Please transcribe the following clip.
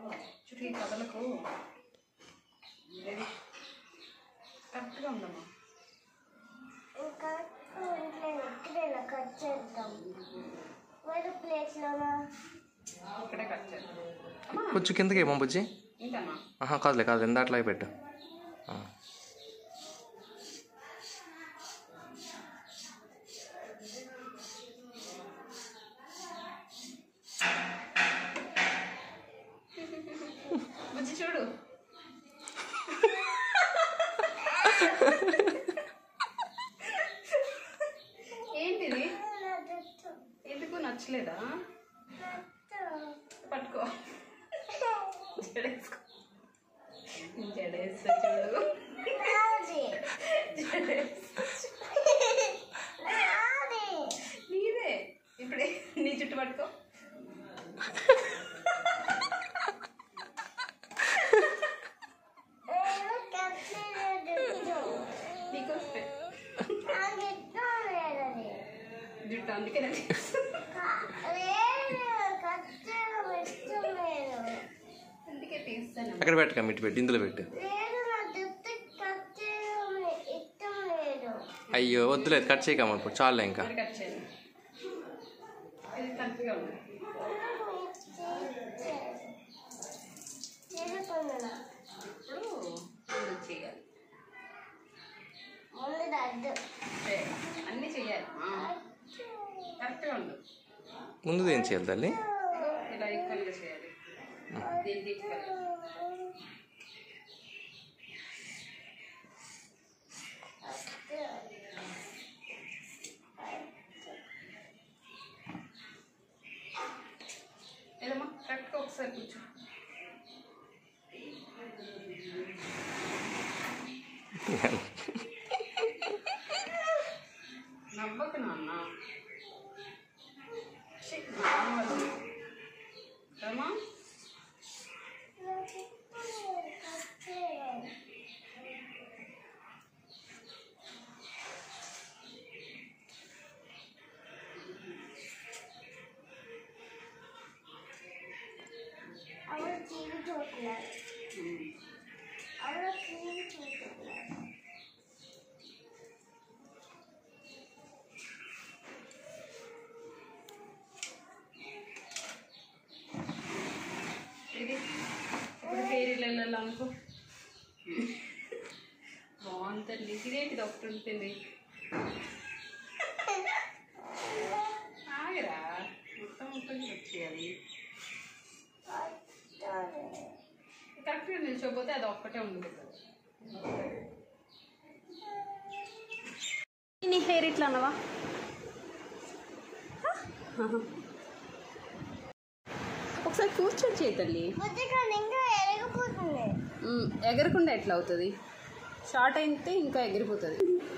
చుట్టూ ఈ కథలకు కరెక్ట్గా ఉందమ్మా ఇంకా ఇంట్లో ఎక్కడైనా కట్ చేద్దాం వేరే ప్లేస్లోనా ఇక్కడే కట్ చేద్దాం కొంచెం కిందకి ఏమో బుజ్జి ఇంకమ్మా ఆహా కాదులే కాదు ఎంత అట్లా పెట్టు ఆ. బుజ్జి చూడు ఏంటిది ఎందుకు నచ్చలేదా పట్టుకో జడేసుకో జడేస్తా చూడు జడేస్తా. నీదే ఇప్పుడే నీ చుట్టు పట్టుకో నీకు జుట్టు అందుకే నేను అందుకే తీస్తాను అక్కడ పెట్టక మిట్టి పెట్టి ఇందులో పెట్టు అయ్యో వద్దులేదు కట్ చేయకమ్మా ఇప్పుడు చాలే ఇంకా మరి కట్ చేయండి ఇది కరెక్ట్గా ఉంది ఇప్పుడు ముందు చేయాలి చేయాలి. అన్నీ చేయాలి ఆ, కరెక్ట్గా ఉంది ముందు ఏం చేయాలి తల్లి ఇదిగో ఇలా ఈక్వల్గా చేయాలి దీనికి ఈక్వల్ ఏదమ్మా కరెక్ట్గా ఒకసారి కూర్చో నవ్వకు నాన్న ఛీ, నవ్వదు. రమా അവൾ ടിവി చూస్తున్నారు അവൾ ടിവി చూస్తున్నారు ఇది ఇప్పుడు పేరు వెళ్ళాలనుకో బాగుంటుంది ఇదేంటిది ఒకటి ఉంటుంది ఆగరా మొత్తం మొత్తం వచ్చేయాలి కరెక్ట్గా నిల్చోపోతే అది ఒక్కటే ఉంటుంది నీ హెయిర్ ఇట్లా అన్నవా ఒకసారి కూర్చొని చేయి తల్లి బుద్ధికాన్ని ఇంకా ఎరగిపోతుంది మ్, ఎగరకుండా ఎట్లా అవుతుంది షార్ట్ అయితే ఇంకా ఎగిరిపోతుంది